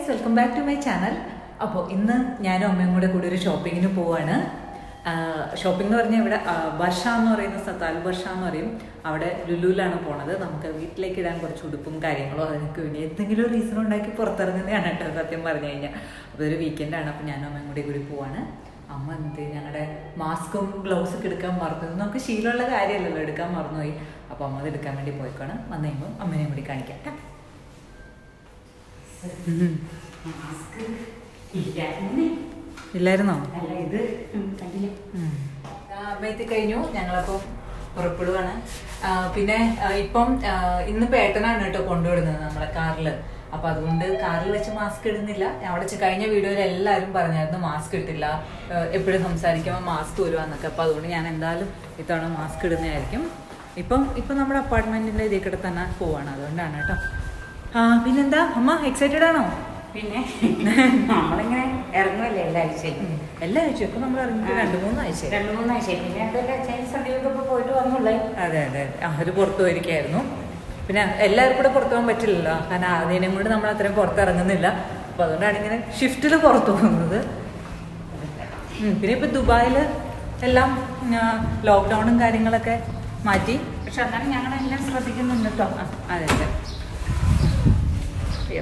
Welcome back to my channel അപ്പോൾ ഇന്ന് ഞാനും അമ്മയും കൂടെ കൂടി ഒരു ഷോപ്പിങ്ങിന് പോവാണ് ഷോപ്പിംഗ് എന്ന് പറഞ്ഞാൽ ഇവിടെ ആ, വർഷ എന്ന് പറയുന്ന സ്ഥലത്ത് അൽ വർഷ എന്ന് പറയും അവിടെ ലുലുവിലാണ് പോണത് നമുക്ക് വീട്ടിലേക്ക് ഇടാൻ കുറച്ച് ഉടുപ്പും കാര്യങ്ങളും അതിനൊക്കെ വേണ്ടി എന്തെങ്കിലും ഒരു റീസൺ ഉണ്ടാക്കി പുറത്തിറങ്ങുന്നതാണ് കേട്ടോ സത്യം പറഞ്ഞു കഴിഞ്ഞാൽ അപ്പോൾ ഒരു വീക്കെൻഡാണ് അപ്പോൾ ഞാനും അമ്മയും കൂടി കൂടി പോവാണ് അമ്മ എന്ത് ഞങ്ങളുടെ മാസ്കും ഗ്ലൗസ് ഒക്കെ എടുക്കാൻ മറന്നു നമുക്ക് ശീലമുള്ള കാര്യമല്ലല്ലോ എടുക്കാൻ മറന്നുപോയി അപ്പോൾ അമ്മ അത് എടുക്കാൻ വേണ്ടി പോയിക്കാണ് വന്നു കഴിയുമ്പോൾ അമ്മനെയും കൂടി കാണിക്കാം ട്ടാ. മാസ്ക് ഇല്ലായിരുന്നു ഇല്ലായിരുന്നോ അല്ല ഇത് ഉം, കണ്ടില്ല അമ്മ എത്തിക്കഴിഞ്ഞു ഞങ്ങളപ്പോൾ പുറപ്പെടുവാണ് ആ, പിന്നെ ആ, ഇപ്പം ആ, ഇന്ന് പേട്ടനാണ് കേട്ടോ കൊണ്ടുവിടുന്നത് നമ്മളെ കാറിൽ അപ്പൊ അതുകൊണ്ട് കാറിൽ വെച്ച് മാസ്ക് ഇടുന്നില്ല ഞാൻ അവിടെ വെച്ച് കഴിഞ്ഞ വീഡിയോയിൽ എല്ലാവരും പറഞ്ഞായിരുന്നു മാസ്ക് ഇട്ടില്ല എപ്പോഴും സംസാരിക്കുമ്പോൾ മാസ്ക് വരുവാന്നൊക്കെ അപ്പൊ അതുകൊണ്ട് ഞാൻ എന്തായാലും ഇത്തവണ മാസ്ക് ഇടുന്നതായിരിക്കും ഇപ്പം ഇപ്പം നമ്മുടെ അപ്പാർട്ട്മെന്റിന്റെ ഇതിൽ കൂടെ തന്നെ പോവാണ് അതുകൊണ്ടാണ് കേട്ടോ ആ പിന്നെന്താ അമ്മ എക്സൈറ്റഡ് ആണോ പിന്നെ നമ്മളിങ്ങനെ ഇറങ്ങുമല്ലേ എല്ലാ ആഴ്ചയും എല്ലാ ആഴ്ചയും ഇപ്പൊ നമ്മൾ ഇറങ്ങിയിട്ട് രണ്ട് മൂന്ന് ആഴ്ച രണ്ട് മൂന്നാഴ്ച പിന്നെ എന്തൊക്കെ ആഴ്ചയും സദ്യയൊക്കെ ഇപ്പൊ പോയിട്ട് വന്നുള്ളേ അതെ അതെ ആ ഒരു പുറത്തു പോയിരിക്കായിരുന്നു പിന്നെ എല്ലാവരും കൂടെ പുറത്തു പോകാൻ പറ്റില്ലല്ലോ കാരണം അതിനും കൊണ്ട് നമ്മൾ അത്രയും പുറത്തിറങ്ങുന്നില്ല അപ്പൊ അതുകൊണ്ടാണ് ഇങ്ങനെ ഷിഫ്റ്റിൽ പുറത്തു പോകുന്നത് ഉം, പിന്നെ ഇപ്പൊ ദുബായിൽ എല്ലാം ലോക്ക്ഡൗണും കാര്യങ്ങളൊക്കെ മാറ്റി പക്ഷെ എന്നാലും ഞങ്ങളെല്ലാം ശ്രദ്ധിക്കുന്നുണ്ട് കേട്ടോ ആ, അതെ അതെ അയ്യോ.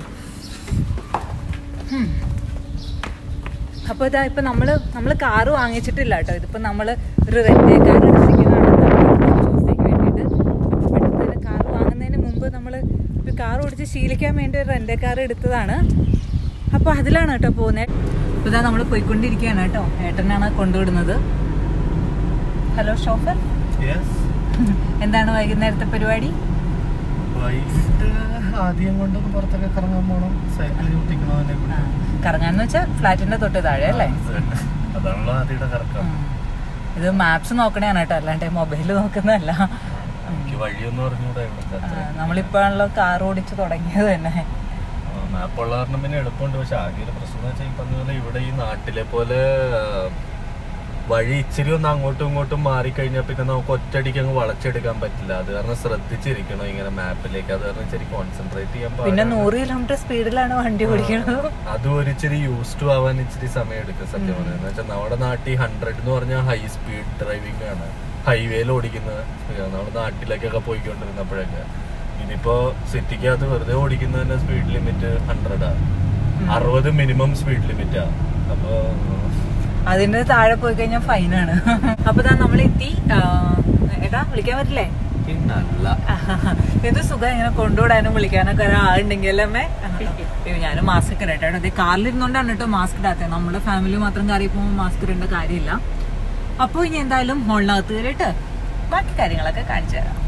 ഉം. അപ്പൊ ഇതാ ഇപ്പൊ നമ്മള് നമ്മള് കാറ് വാങ്ങിച്ചിട്ടില്ല കേട്ടോ ഇതിപ്പോ നമ്മള് ഒരു റെന്റേ കാർ എടുത്തിരിക്കുന്നതാണ് കുറച്ച് ദിവസത്തേക്ക് വേണ്ടിയിട്ട് അപ്പൊ പെട്ടെന്ന് തന്നെ കാർ വാങ്ങുന്നതിന് മുമ്പ് നമ്മള് ഇപ്പൊ കാർ ഓടിച്ച് ശീലിക്കാൻ വേണ്ടി ഒരു റെന്റേ കാർ എടുത്തതാണ് അപ്പൊ അതിലാണ് കേട്ടോ പോകുന്നത് ഇപ്പൊ ഇതാ നമ്മൾ പോയിക്കൊണ്ടിരിക്കുകയാണ് കേട്ടോ ഏട്ടനാണ് കൊണ്ടുവിടുന്നത് ഹലോ ഷോഫർ Yes. എന്താണ് വൈകുന്നേരത്തെ പരിപാടി വൈകിട്ട് ആദ്യം കൊണ്ടൊന്ന് പുറത്തൊക്കെ കറങ്ങാൻ പോണം സൈക്കിൾ ചവിട്ടിക്കണതിനെ ആ, കറങ്ങാന്ന് വെച്ചാൽ ഫ്ലാറ്റിന്റെ തൊട്ട് താഴെ അല്ലേ അതാണല്ലോ ആദ്യയുടെ കറക്കം ഉം. ഇത് മാപ്സ് നോക്കണേയാണ് കേട്ടോ അല്ലാണ്ട് മൊബൈൽ നോക്കുന്നതല്ല എനിക്ക് വഴിയൊന്നും അറിഞ്ഞൂടാ ഇവിടുത്തെ ആ, നമ്മളിപ്പോഴാണല്ലോ കാർ ഓടിച്ച് തുടങ്ങിയത് തന്നെ മാപ്പുള്ള കാരണം പിന്നെ എളുപ്പമുണ്ട് പക്ഷെ ആകെ ഒരു പ്രശ്നം എന്ന് വെച്ചാൽ ഈ പറഞ്ഞ പോലെ ഇവിടെ ഈ നാട്ടിലെ പോലെ ആ, വഴി ഇച്ചിരി ഒന്ന് അങ്ങോട്ടും ഇങ്ങോട്ടും മാറിക്കഴിഞ്ഞാൽ പിന്നെ നമുക്ക് ഒറ്റയടിക്ക് അങ്ങ് വളച്ചെടുക്കാൻ പറ്റില്ല അത് കാരണം ശ്രദ്ധിച്ചിരിക്കണം ഇങ്ങനെ മാപ്പിലേക്ക് അത് കാരണം ഇച്ചിരി കോൺസെൻട്രേറ്റ് ചെയ്യാൻ പിന്നെ പാടാണ്. നൂറ് കിലോമീറ്റർ സ്പീഡിലാണ് വണ്ടി ഓടിക്കുന്നത് അതും ഒരു ഇച്ചിരി യൂസ് ടു ആവാൻ ഇച്ചിരി സമയം എടുക്കും സത്യം പറഞ്ഞാൽ എന്ന് വെച്ചാൽ നമ്മുടെ നാട്ടിൽ ഹൺഡ്രഡ് എന്ന് പറഞ്ഞാൽ ഹൈ സ്പീഡ് ഡ്രൈവിംഗ് ആണ് ഹൈവേയിൽ ഓടിക്കുന്നത് നമ്മുടെ നാട്ടിലേക്കൊക്കെ പോയിക്കൊണ്ടിരുന്നപ്പോഴൊക്കെ ഇനിയിപ്പോ സിറ്റിക്കകത്ത് വെറുതെ ഓടിക്കുന്നതിന്റെ സ്പീഡ് ലിമിറ്റ് ഹൺഡ്രഡാ അറുപത് മിനിമം സ്പീഡ് ലിമിറ്റാ അപ്പൊ അതിന്റെ താഴെ പോയി കഴിഞ്ഞാൽ ഫൈനാണ് അപ്പൊ താ നമ്മൾ എത്തി ആ, ഏട്ടാ വിളിക്കാൻ പറ്റില്ലേ പിന്നല്ല എന്ത് സുഖം ഇങ്ങനെ കൊണ്ടുവിടാനും വിളിക്കാനൊക്കെ ഒരാളുണ്ടെങ്കിൽ അമ്മേ അയ്യോ ഞാനും മാസ്ക് ഒക്കെ ഇടട്ടെ കേട്ടോ കാറിലിരുന്നോണ്ടാണ് കേട്ടോ മാസ്ക് ഇടാത്തത് നമ്മുടെ ഫാമിലി മാത്രം കയറി പോകുമ്പോൾ മാസ്ക് ഇടേണ്ട കാര്യമില്ല അപ്പോൾ ഇനി എന്തായാലും ഹോളിനകത്ത് കയറിയിട്ട് ബാക്കി കാര്യങ്ങളൊക്കെ കാണിച്ചു തരാം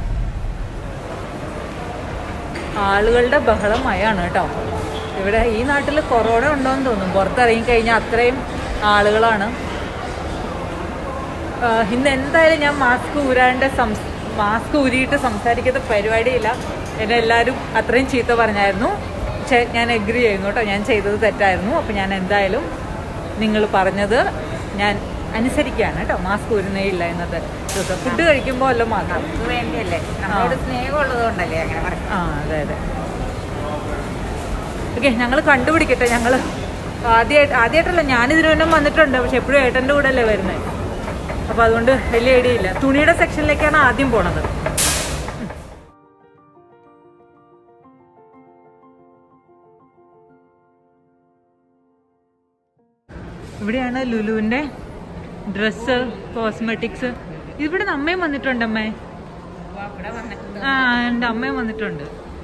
ആളുകളുടെ ബഹളമയാണ് കേട്ടോ ഇവിടെ ഈ നാട്ടിൽ കൊറോണ ഉണ്ടോയെന്ന് തോന്നും പുറത്തിറങ്ങി കഴിഞ്ഞാൽ അത്രയും ആളുകളാണ് ആഹ് ഇന്ന് എന്തായാലും ഞാൻ മാസ്ക് ഊരാണ്ട് സംസ് മാസ്ക് ഊരിയിട്ട് സംസാരിക്കുന്ന പരിപാടിയില്ല എന്നെ എല്ലാവരും അത്രയും ചീത്ത പറഞ്ഞായിരുന്നു പക്ഷേ ഞാൻ എഗ്രി ചെയ്യുന്നു കേട്ടോ ഞാൻ ചെയ്തത് തെറ്റായിരുന്നു അപ്പോൾ ഞാൻ എന്തായാലും നിങ്ങൾ പറഞ്ഞത് ഞാൻ അനുസരിക്കുകയാണ് കേട്ടോ മാസ്ക് ഊരുന്നേ ഇല്ല ഇന്നത്തെ ദിവസം ഫുഡ് കഴിക്കുമ്പോൾ വല്ലതും മാത്രം നമുക്ക് വേണ്ടിയല്ലേ നമ്മളോട് സ്നേഹമുള്ളത് കൊണ്ടല്ലേ അങ്ങനെ പറഞ്ഞു ആ അതെ അതെ ഓക്കെ ഞങ്ങൾ കണ്ടുപിടിക്കട്ടെ ഞങ്ങൾ ആദ്യമായിട്ട് ആദ്യമായിട്ടല്ല ഞാനിതിനു മുന്നേ വന്നിട്ടുണ്ട് പക്ഷെ എപ്പോഴും ഏട്ടൻ്റെ കൂടെ അല്ലേ വരുന്നത് അപ്പോൾ അതുകൊണ്ട് വലിയ ഐഡിയ തുണിയുടെ സെക്ഷനിലേക്കാണ് ആദ്യം പോണത് ഇവിടെയാണ് ലുലുവിൻ്റെ ഡ്രസ്സ് കോസ്മെറ്റിക്സ് ഇവിടെ അമ്മയും വന്നിട്ടുണ്ട് അമ്മേ ഇവിടെ വന്നിട്ടുണ്ട് ആ എൻ്റെ അമ്മയും വന്നിട്ടുണ്ട്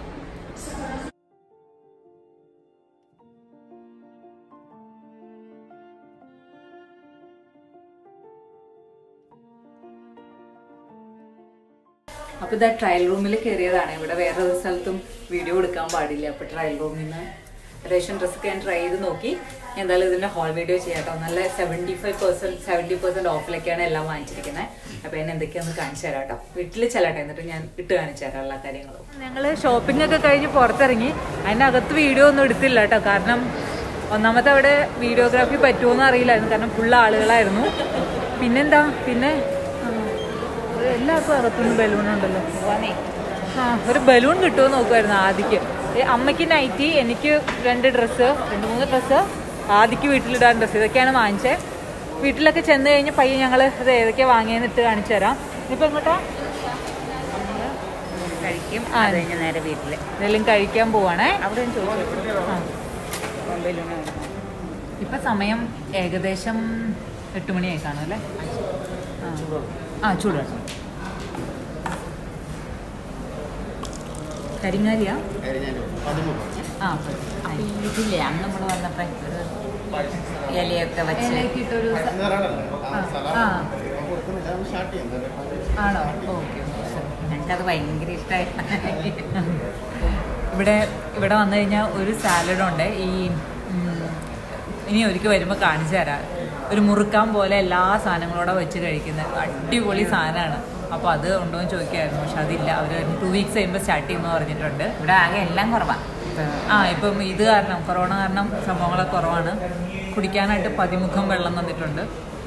അപ്പൊ ഇതാ ട്രയൽ റൂമിൽ കയറിയതാണ് ഇവിടെ വേറെ ഒരു സ്ഥലത്തും വീഡിയോ എടുക്കാൻ പാടില്ല അപ്പൊ ട്രയൽ റൂമിൽ നിന്ന് റേഷൻ ഡ്രസ്സൊക്കെ ഞാൻ ട്രൈ ചെയ്ത് നോക്കി എന്തായാലും ഇതിന്റെ ഹോൾ വീഡിയോ ചെയ്യാട്ടോ നല്ല seventy five percent seventy percent ഓഫിലൊക്കെയാണ് എല്ലാം വാങ്ങിച്ചിരിക്കുന്നത് അപ്പൊ ഞാൻ എന്തൊക്കെയാന്ന് കാണിച്ചു തരാം കേട്ടോ വീട്ടിൽ ചെല്ലട്ടെ എന്നിട്ട് ഞാൻ ഇട്ട് കാണിച്ചു തരാം എല്ലാ കാര്യങ്ങളും ഞങ്ങൾ ഷോപ്പിംഗ് ഒക്കെ കഴിഞ്ഞ് പുറത്തിറങ്ങി അതിന്റെ അകത്ത് വീഡിയോ ഒന്നും എടുത്തില്ല കേട്ടോ കാരണം ഒന്നാമത്തെ അവിടെ വീഡിയോഗ്രാഫി പറ്റുമോന്ന് അറിയില്ലായിരുന്നു കാരണം ഫുള്ള് ആളുകളായിരുന്നു പിന്നെന്താ പിന്നെ ആ, എല്ലാവർക്കും അകത്തുനിന്ന് ബലൂൺ ഉണ്ടല്ലോ പോവാന്നേ ആ ഒരു ബലൂൺ കിട്ടുമോ നോക്കുമായിരുന്നു ആദ്യം ഈ അമ്മയ്ക്ക് നൈറ്റി എനിക്ക് രണ്ട് ഡ്രസ്സ് രണ്ട് മൂന്ന് ഡ്രസ്സ് ആദിക്ക് വീട്ടിലിടാൻ ഡ്രസ്സ് ഇതൊക്കെയാണ് വാങ്ങിച്ചത് വീട്ടിലൊക്കെ ചെന്ന് കഴിഞ്ഞ് പയ്യെ ഞങ്ങൾ ഇത് ഏതൊക്കെയാണ് വാങ്ങിയെന്ന് ഇട്ട് കാണിച്ചു തരാം ഇനിയിപ്പോൾ എങ്ങോട്ടാ കഴിക്കും ആ. അത് കഴിഞ്ഞ് നേരെ വീട്ടില് ഇതെല്ലാം കഴിക്കാൻ പോവാണേ അവിടെ ചോദിച്ചു ആ. ബൊമ്പയിലൂടെ ഇപ്പം സമയം ഏകദേശം എട്ട് മണിയായി കാണും അല്ലേ ആ. ആ ചൂടാണ് കരിങ്ങാലിയാ ആ ആ, ഇതില്ലേ അന്ന് നമ്മൾ വന്നപ്പോ ഒരു ഇലയൊക്കെ വെച്ച് ഇലക്കിട്ടൊരു ആ ആണോ ഓക്കെ എനിക്കത് ഭയങ്കര ഇഷ്ടമായി ഇവിടെ ഇവിടെ വന്നു കഴിഞ്ഞാൽ ഒരു സാലഡ് ഉണ്ട് ഈ ഉം, ഇനി ഒരിക്കൽ വരുമ്പോൾ കാണിച്ചു തരാം ഒരു മുറുക്കാൻ പോലെ എല്ലാ സാധനങ്ങളോടെ വെച്ച് കഴിക്കുന്നത് അടിപൊളി സാധനമാണ് അപ്പോൾ അത് ഉണ്ടോ എന്ന് ചോദിക്കായിരുന്നു പക്ഷെ അതില്ല അവർ ടു വീക്സ് കഴിയുമ്പോൾ സ്റ്റാർട്ട് ചെയ്യുമെന്ന് പറഞ്ഞിട്ടുണ്ട് ഇവിടെ ആകെ എല്ലാം കുറവാ ആ ഇപ്പം ഇത് കാരണം കൊറോണ കാരണം സംഭവങ്ങളൊക്കെ കുറവാണ് കുടിക്കാനായിട്ട് പതിമുഖം വെള്ളം തന്നിട്ടുണ്ട്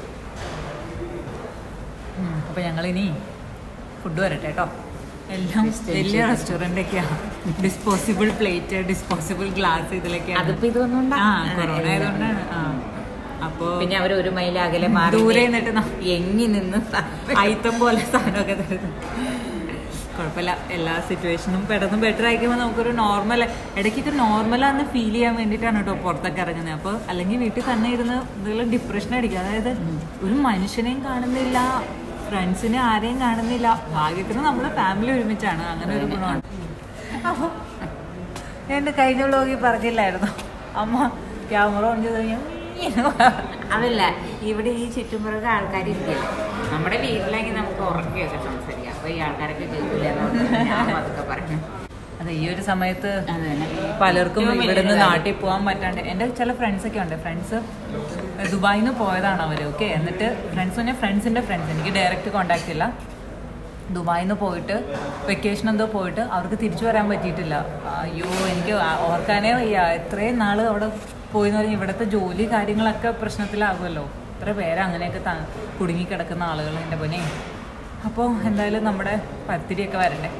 ഉം, അപ്പൊ ഞങ്ങളിനി ഫുഡ് വരട്ടെ കേട്ടോ എല്ലാം വലിയ റെസ്റ്റോറൻ്റൊക്കെയാണ് ഡിസ്പോസിബിൾ പ്ലേറ്റ് ഡിസ്പോസിബിൾ ഗ്ലാസ് ഇതിലൊക്കെയാണ് അതിപ്പോ ഇതൊന്നും ആ കൊറോണ ആയതുകൊണ്ടാണ് ആ അപ്പോ പിന്നെ അവർ ഒരു മൈൽ അകലെ മാറി ദൂരെ നിന്നിട്ട് ന- എങ്ങി നിന്ന് അയിത്തം പോലെ സാധനമൊക്കെ തരുന്നു കുഴപ്പമില്ല എല്ലാ സിറ്റുവേഷനും പെട്ടെന്ന് ബെറ്റർ ആയിക്കുമ്പോൾ നമുക്കൊരു നോർമൽ ഇടയ്ക്കൊക്കെ നോർമലാന്ന് ഫീൽ ചെയ്യാൻ വേണ്ടിയിട്ടാണ് കേട്ടോ പുറത്തൊക്കെ ഇറങ്ങുന്നത് അപ്പോൾ അല്ലെങ്കിൽ വീട്ടിൽ തന്നെ ഇരുന്ന് എന്തെങ്കിലും ഡിപ്രഷൻ അടിക്കുക അതായത് ഒരു മനുഷ്യനെയും കാണുന്നില്ല ഫ്രണ്ട്സിനെ ആരെയും കാണുന്നില്ല ഭാഗ്യത്തിന് നമ്മൾ ഫാമിലി ഒരുമിച്ചാണ് അങ്ങനെ ഒരു ഗുണമാണ് അപ്പോൾ എൻ്റെ കഴിഞ്ഞ വ്ലോഗിൽ പറഞ്ഞില്ലായിരുന്നു അമ്മ ക്യാമറ ഓൺ ചെയ്ത് കഴിഞ്ഞാൽ അതല്ല ഇവിടെ ഈ ചുറ്റുമുറക്ക് ആൾക്കാരിരിക്കില്ല നമ്മുടെ വീട്ടിലെങ്കിൽ നമുക്ക് ഉറക്കെയൊക്കെ സംസാരിക്കാം അപ്പൊ ഈ ആൾക്കാരൊക്കെ കേൾക്കില്ല ഞാൻ അതൊക്കെ പറഞ്ഞു അതെ ഈ ഒരു സമയത്ത് അത് തന്നെ പലർക്കും ഏറ്റവും വലിയൊരു ഇവിടുന്ന് കാര്യം. നാട്ടിൽ പോകാൻ പറ്റാണ്ട് എൻ്റെ ചില ഫ്രണ്ട്സ് ഒക്കെ ഉണ്ട് ഫ്രണ്ട്സ് ദുബായിൽ നിന്ന് പോയതാണ് അവർ ഓക്കെ എന്നിട്ട് ഫ്രണ്ട്സ് പറഞ്ഞാൽ ഫ്രണ്ട്സിൻ്റെ ഫ്രണ്ട്സ് എനിക്ക് ഡയറക്റ്റ് കോണ്ടാക്ട് ഇല്ല ദുബായിൽ നിന്ന് പോയിട്ട് വെക്കേഷൻ എന്തോ പോയിട്ട് അവർക്ക് തിരിച്ചു വരാൻ പറ്റിയിട്ടില്ല അയ്യോ എനിക്ക് ആ- ഓർക്കാനേ വയ്യ ഇത്രയും നാൾ അവിടെ പോയി എന്ന് പറഞ്ഞാൽ ഇവിടുത്തെ ജോലി കാര്യങ്ങളൊക്കെ പ്രശ്നത്തിലാകുമല്ലോ ഇത്ര പേര് അങ്ങനെയൊക്കെ ത- കുടുങ്ങിക്കിടക്കുന്ന ആളുകൾ എൻ്റെ പൊന്നെ അപ്പോൾ എന്തായാലും നമ്മുടെ പത്തിരിയൊക്കെ വരണ്ടേ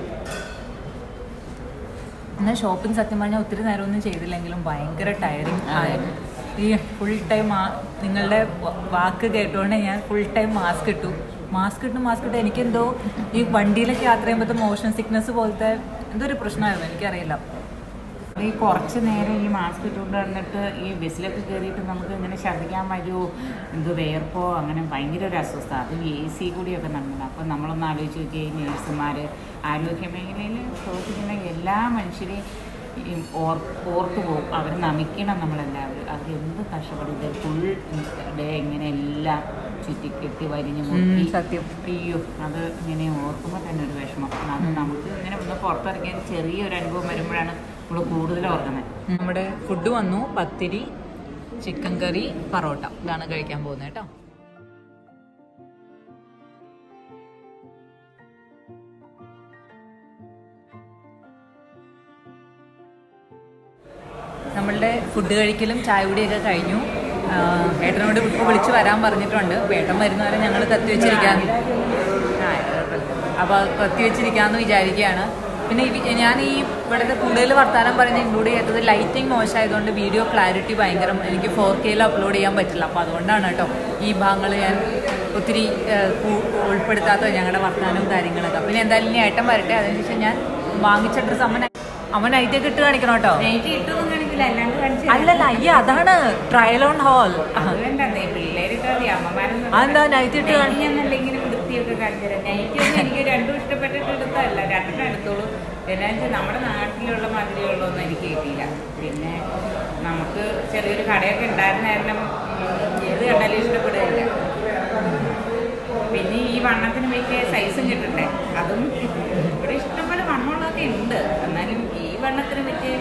എന്നാൽ ഷോപ്പിംഗ് സത്യം പറഞ്ഞാൽ ഒത്തിരി നേരമൊന്നും ചെയ്തില്ലെങ്കിലും ഭയങ്കര ടയറിങ് ആയിരുന്നു ഈ ഫുൾ ടൈം നിങ്ങളുടെ വ- വാക്ക് കേട്ടുകൊണ്ട് ഞാൻ ഫുൾ ടൈം മാസ്ക് ഇട്ടു മാസ്ക് ഇട്ടു മാസ്ക് ഇട്ട് എനിക്കെന്തോ ഈ വണ്ടിയിലൊക്കെ യാത്ര ചെയ്യുമ്പോഴത്തെ മോഷൻ സിക്നസ് പോലത്തെ എന്തോ ഒരു പ്രശ്നമായിരുന്നു എനിക്കറിയില്ല ഈ കുറച്ച് നേരം ഈ മാസ്ക് ഇട്ടുകൊണ്ട് വന്നിട്ട് ഈ ബസ്സിലൊക്കെ കയറിയിട്ട് നമുക്ക് ഇങ്ങനെ ഛർദ്ദിക്കാൻ വരുമോ എന്ത് വേർപ്പോ അങ്ങനെ ഭയങ്കര ഒരു അസ്വസ്ഥ അത് എ സി കൂടിയൊക്കെ നടന്നത് അപ്പം നമ്മളൊന്ന് ആലോചിച്ച് നോക്കിയാൽ ഈ നേഴ്സുമാർ ആരോഗ്യ മേഖലയിൽ പ്രവർത്തിക്കുന്ന എല്ലാ മനുഷ്യരെയും ഈ ഓർ ഓർത്തു പോകും അവർ നമിക്കണം നമ്മളെല്ലാവരും അവർ എന്ത് കഷ്ടപ്പെടും ഇത് ഫുൾ ഡേ ഇങ്ങനെ എല്ലാം ചുറ്റിക്കെട്ടി വരിഞ്ഞ് മുട്ടി സത്യം. അയ്യോ അത് ഇങ്ങനെ ഓർക്കുമ്പോൾ തന്നെ ഒരു വിഷമം അത് നമുക്ക് ഇങ്ങനെ ഒന്ന് പുറത്തിറങ്ങിയ ഒരു ചെറിയൊരു അനുഭവം വരുമ്പോഴാണ് നമ്മൾ കൂടുതൽ ഓർക്കുന്നത് നമ്മുടെ ഫുഡ് വന്നു പത്തിരി ചിക്കൻ കറി പറോട്ട ഇതാണ് കഴിക്കാൻ പോകുന്നത് കേട്ടോ നമ്മളുടെ ഫുഡ് കഴിക്കലും ചായ കുടിയൊക്കെ കഴിഞ്ഞു ആ, ഏട്ടനോട് ഇപ്പോൾ വിളിച്ച് വരാൻ പറഞ്ഞിട്ടുണ്ട് അപ്പോൾ ഏട്ടൻ വരുന്നവരെ ഞങ്ങൾ കത്തി വെച്ചിരിക്കാൻ അപ്പോൾ കത്തി വെച്ചിരിക്കാമെന്ന് വിചാരിക്കുകയാണ് പിന്നെ ഈ- ഞാൻ ഈ ഇവിടുത്തെ കൂടുതൽ വർത്താനം പറഞ്ഞ് ഇൻക്ലൂഡ് ചെയ്യാത്തത് ലൈറ്റിംഗ് മോശമായതുകൊണ്ട് വീഡിയോ ക്ലാരിറ്റി ഭയങ്കര എനിക്ക് ഫോർ കെയിൽ അപ്ലോഡ് ചെയ്യാൻ പറ്റില്ല അപ്പോൾ അതുകൊണ്ടാണ് കേട്ടോ ഈ ഭാഗങ്ങൾ ഞാൻ ഒത്തിരി ഏഹ്, കൂ- ഉൾപ്പെടുത്താത്തത് ഞങ്ങളുടെ വർത്താനവും കാര്യങ്ങളൊക്കെ പിന്നെ എന്തായാലും ഇനി ഏട്ടൻ വരട്ടെ അതിനുശേഷം ഞാൻ വാങ്ങിച്ച ഡ്രസ്സ് അമ്മ അവൻ നൈറ്റൊക്കെ ഇട്ട് കാണിക്കണം കേട്ടോ നൈറ്റ് ഇട്ടൊന്നും കാണിക്കില്ല അല്ലാണ്ട് കാണിച്ചു അല്ലല്ല അയ്യ അതാണ് ട്രയൽ ഓൺ ഹോൾ അതുകൊണ്ടേ പിള്ളേരിട്ട് മതി അമ്മമാരൊന്നും അതെന്താ നൈറ്റ് ഇട്ട് കാണി- ഞാനല്ല ഇങ്ങനെ വൃത്തിയൊക്കെ കാണിച്ചു നൈറ്റ് ഒന്നും എനിക്ക് രണ്ടും ഇഷ്ടപ്പെട്ടിട്ട് എടുത്തതല്ല രണ്ടെണ്ണം എടുത്തോളൂ എന്നാ വെച്ചാൽ നമ്മുടെ നാട്ടിലുള്ള മാതിരിയുള്ളതൊന്നും എനിക്ക് കിട്ടിയില്ല പിന്നെ നമുക്ക് ചെറിയൊരു കടയൊക്കെ ഉണ്ടായിരുന്ന കാരണം ഉം, ഏത് കണ്ടാലും ഇഷ്ടപ്പെടുകയില്ല പിന്നെ ഈ വണ്ണത്തിന് പറ്റിയ സൈസും കിട്ടണ്ടേ അതും ഇവിടെ ഇഷ്ടംപോലെ വണ്ണമുള്ളതൊക്കെ ഉണ്ട് എന്നാലും ഈ വണ്ണത്തിന് പറ്റിയ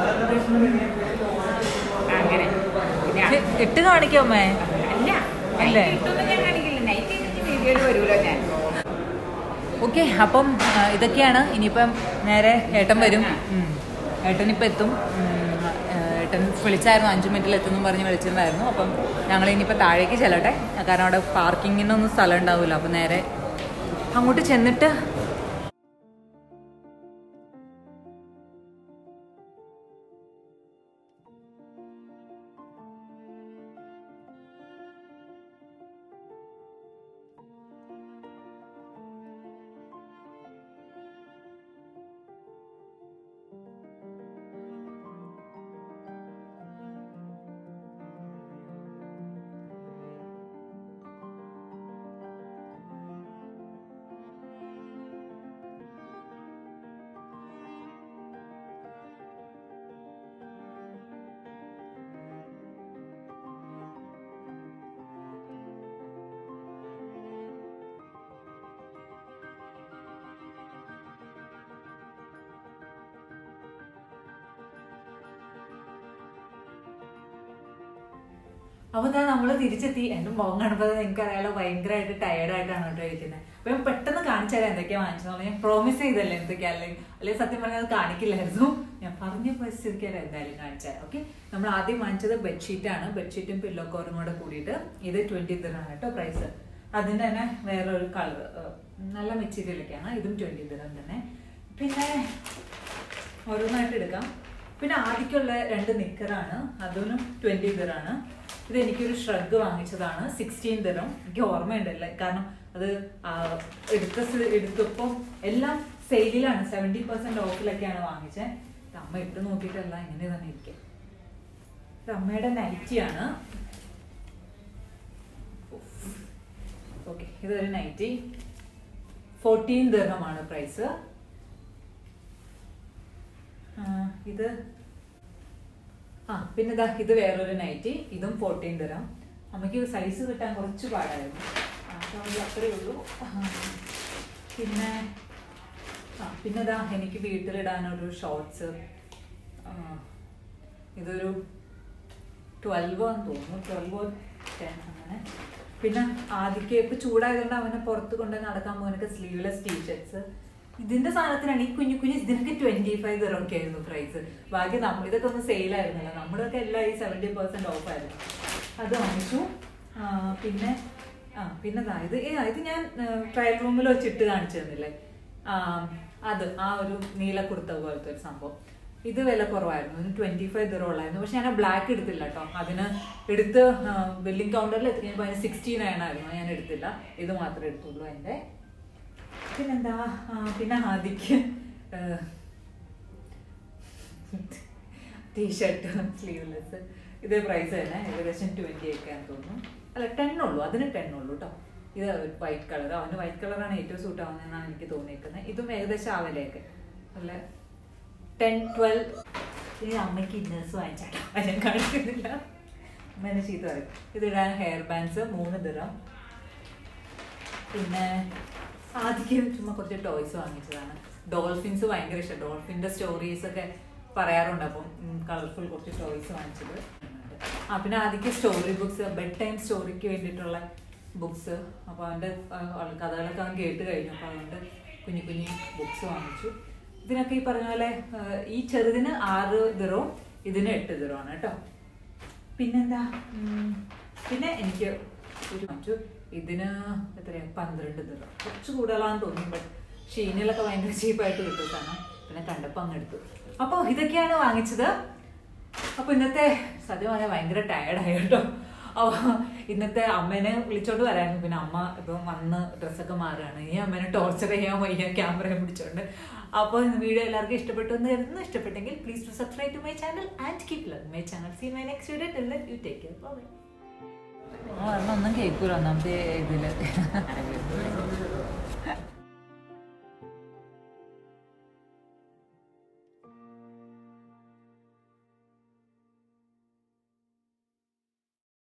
അങ്ങനെ പിന്നെ ഇ- ഇട്ട് കാണിക്കാമേ അല്ല അല്ലേ? നൈറ്റ് ഇട്ടൊന്നും ഞാൻ കാണിക്കില്ല നൈറ്റ് ഇട്ടിട്ട് വീഡിയോയിൽ വരുമല്ലോ ഞാൻ ഓക്കെ അപ്പം ആ, ഇതൊക്കെയാണ് ഇനിയിപ്പം നേരെ ഏട്ടൻ വരും ഉം. ഏട്ടൻ ഇപ്പം എത്തും ഉം, ആ, ഏട്ടൻ വിളിച്ചായിരുന്നു അഞ്ച് മിനിറ്റിൽ എത്തുമെന്ന് പറഞ്ഞ് വിളിച്ചിട്ടുണ്ടായിരുന്നു അപ്പം ഞങ്ങൾ ഇനിയിപ്പോൾ താഴേക്ക് ചെല്ലട്ടെ കാരണം അവിടെ പാർക്കിങ്ങിനൊന്നും സ്ഥലം ഉണ്ടാവില്ല അപ്പം നേരെ അങ്ങോട്ട് ചെന്നിട്ട് അപ്പൊ ഞാൻ നമ്മള് തിരിച്ചെത്തി എന്റെ മുഖം കാണുമ്പോൾ നിങ്ങൾക്ക് അറിയാലോ ഭയങ്കരമായിട്ട് ടയർഡ് ആയിട്ടാണ് കേട്ടോ ഇരിക്കുന്നത് അപ്പൊ ഞാൻ പെട്ടെന്ന് കാണിച്ചു തരാം എന്തൊക്കെയാ വാങ്ങിച്ചത് ഞാൻ പ്രോമിസ് ചെയ്തല്ലേ എന്തൊക്കെയാ അല്ലെങ്കിൽ അല്ലെങ്കിൽ സത്യം പറഞ്ഞാൽ അത് കാണിക്കില്ലായിരുന്നു ഞാൻ പറഞ്ഞ പരിസ്ഥിതിക്ക് എന്തായാലും കാണിച്ചാൽ ഓക്കെ നമ്മൾ ആദ്യം വാങ്ങിച്ചത് ബെഡ്ഷീറ്റ് ആണ് ബെഡ്ഷീറ്റും പില്ലോ കവറും കൂടെ കൂടിയിട്ട് ഇത് ട്വന്റി ആണ് കേട്ടോ പ്രൈസ് അതിന്റെ തന്നെ വേറൊരു കളർ നല്ല മെറ്റീരിയലൊക്കെയാണ് ഇതും ട്വന്റി ദിനം തന്നെ പിന്നെ ഓരോന്നായിട്ട് എടുക്കാം പിന്നെ ആദ്യക്കുള്ള രണ്ട് നിക്കറാണ് അതിനും ട്വന്റി ദിറാണ് ഇത് എനിക്കൊരു ഷ്രഗ് വാങ്ങിച്ചതാണ് സിക്സ്റ്റീൻ ദിറം എനിക്ക് ഓർമ്മയുണ്ടല്ലേ കാരണം അത് ആ, എടുത്ത സ്ഥി- എടുത്തപ്പോൾ എല്ലാം സെയിലാണ് സെവൻറ്റി പെർസെന്റ് ഓഫിലൊക്കെയാണ് വാങ്ങിച്ചത് ഇത് അമ്മ ഇട്ട് നോക്കിയിട്ടല്ല ഇങ്ങനെ തന്നെ ഇരിക്കും ഇത് അമ്മയുടെ നൈറ്റിയാണ് ഓക്കെ ഇതൊരു നൈറ്റി ഫോർട്ടീൻ ദിർഹമാണ് പ്രൈസ് ഇത് ആ പിന്നെ ദാ ഇത് വേറൊരു നൈറ്റി ഇതും ഫോർട്ടീൻ തരാം അമ്മയ്ക്ക് സൈസ് കിട്ടാൻ കുറച്ച് പാടായിരുന്നു ആ, അപ്പോൾ അത്രയേ ഉള്ളൂ ആ, പിന്നെ ആ പിന്നെ ദാ എനിക്ക് വീട്ടിലിടാനൊരു ഷോർട്സ് ഇതൊരു ട്വൽവ് ആണെന്ന് തോന്നുന്നു ട്വൽവോ ടെൻ അങ്ങനെ പിന്നെ ആദ്യക്ക് ഇപ്പൊ ചൂടായതുകൊണ്ട് അവനെ പുറത്ത് കൊണ്ട് നടക്കാൻ പോകുന്നൊക്കെ സ്ലീവ്ലെസ് ടീഷർട്സ് ഇതിന്റെ സാധനത്തിനാണ് ഈ കുഞ്ഞു കുഞ്ഞു ഇതിനൊക്കെ ട്വന്റി ഫൈവ് ഒക്കെ ആയിരുന്നു പ്രൈസ് ബാക്കി നമ്മൾ ഇതൊക്കെ ഒന്ന് സെയിൽ ആയിരുന്നല്ലോ നമ്മളൊക്കെ എല്ലാം ഈ സെവൻറ്റി പെർസെന്റ് ഓഫ് ആയിരുന്നു അത് വാങ്ങിച്ചു ആ, പിന്നെ ആ പിന്നെ ദാ ഇത് ഏ, ഇത് ഞാൻ ട്രയൽ റൂമിൽ വെച്ചിട്ട് കാണിച്ചു തന്നില്ലേ ആ, അത് ആ ഒരു നീല കുർത്ത പോലത്തെ ഒരു സംഭവം ഇത് വില കുറവായിരുന്നു ഇതിന് ട്വന്റി ഫൈവ് ദിറോ ഉള്ളായിരുന്നു പക്ഷെ ഞാൻ ബ്ലാക്ക് എടുത്തില്ല കേട്ടോ അതിന് എടുത്ത് ബില്ലിംഗ് കൗണ്ടറിൽ എത്തിക്കഴിഞ്ഞപ്പോൾ അതിന് സിക്സ്റ്റി നയൻ ആയിരുന്നു ഞാൻ എടുത്തില്ല ഇത് മാത്രമേ എടുത്തുള്ളൂ എൻ്റെ പിന്നെന്താ ആ, പിന്നെ ആദിക്ക് ടീഷർട്ട് സ്ലീവ്ലെസ് ഇതേ പ്രൈസ് തന്നെ ഏകദേശം ട്വന്റി ഒക്കെ ആണെന്ന് തോന്നുന്നു അല്ല ടെൻ ഉള്ളൂ അതിന് ടെൻ ഉള്ളൂ കേട്ടോ ഇത് വൈറ്റ് കളർ അവന് വൈറ്റ് കളറാണ് ഏറ്റവും സൂട്ട് ആവുന്നതെന്നാണ് എനിക്ക് തോന്നിയിരിക്കുന്നത് ഇതും ഏകദേശം ആ വിലയൊക്കെ അല്ല ടെൻ ട്വൽവ് ഇനി അമ്മയ്ക്ക് ഇന്നേഴ്സ് വാങ്ങിച്ചാട്ടോ അത് ഞാൻ കാണിക്കുന്നില്ല അമ്മ എന്നെ ചീത്ത പറയും ഇതിടാൻ ഹെയർ ബാൻഡ്സ് മൂന്ന് ദിറം പിന്നെ ആദ്യം ചുമ്മാ കുറച്ച് ടോയ്സ് വാങ്ങിച്ചതാണ് ഡോൾഫിൻസ് ഭയങ്കര ഇഷ്ടം ഡോൾഫിന്റെ സ്റ്റോറീസ് ഒക്കെ പറയാറുണ്ട് അപ്പം കളർഫുൾ കുറച്ച് ടോയ്സ് വാങ്ങിച്ചത് ആ പിന്നെ ആദ്യം സ്റ്റോറി ബുക്സ് ബെഡ് ടൈം സ്റ്റോറിക്ക് വേണ്ടിയിട്ടുള്ള ബുക്സ് അപ്പോൾ അവൻ്റെ കഥകളൊക്കെ അവൻ കേട്ട് കഴിഞ്ഞു അപ്പോൾ അതുകൊണ്ട് കുഞ്ഞു കുഞ്ഞു ബുക്സ് വാങ്ങിച്ചു ഇതിനൊക്കെ ഈ പറഞ്ഞ പോലെ ആ, ഈ ചെറുതിന് ആറ് ദിറവും ഇതിന് എട്ട് ദിറമാണ് കേട്ടോ പിന്നെന്താ ഉം, പിന്നെ എനിക്ക് ഒരു വാങ്ങിച്ചു ഇതിന് എത്രയാ പന്ത്രണ്ട് ദിറ കുറച്ച് കൂടുതലാണെന്ന് തോന്നി ബട്ട് ഷീനിലൊക്കെ ഭയങ്കര ചീപ്പായിട്ട് കിട്ടും സാധനം പിന്നെ കണ്ടപ്പോൾ അങ്ങ് എടുത്തു അപ്പോൾ ഇതൊക്കെയാണ് വാങ്ങിച്ചത് അപ്പോൾ ഇന്നത്തെ സത്യം പറഞ്ഞാൽ ഭയങ്കര ടയർഡായി കേട്ടോ അപ്പോൾ ഇന്നത്തെ അമ്മേനെ വിളിച്ചോണ്ട് വരായിരുന്നു പിന്നെ അമ്മ ഇപ്പം വന്ന് ഡ്രസ്സൊക്കെ മാറുകയാണ് ഈ അമ്മേനെ ടോർച്ചർ ചെയ്യാൻ വയ്യ ക്യാമറ പിടിച്ചോണ്ട് അപ്പോൾ വീഡിയോ എല്ലാവർക്കും ഇഷ്ടപ്പെട്ടു എന്ന് കരുതുന്നു ഇഷ്ടപ്പെട്ടെങ്കിൽ please to subscribe to my channel and keep love my channel see my next video till you take care bye ഒന്നും കേൾക്കൂല ഒന്നാമത്തെ ഇതില്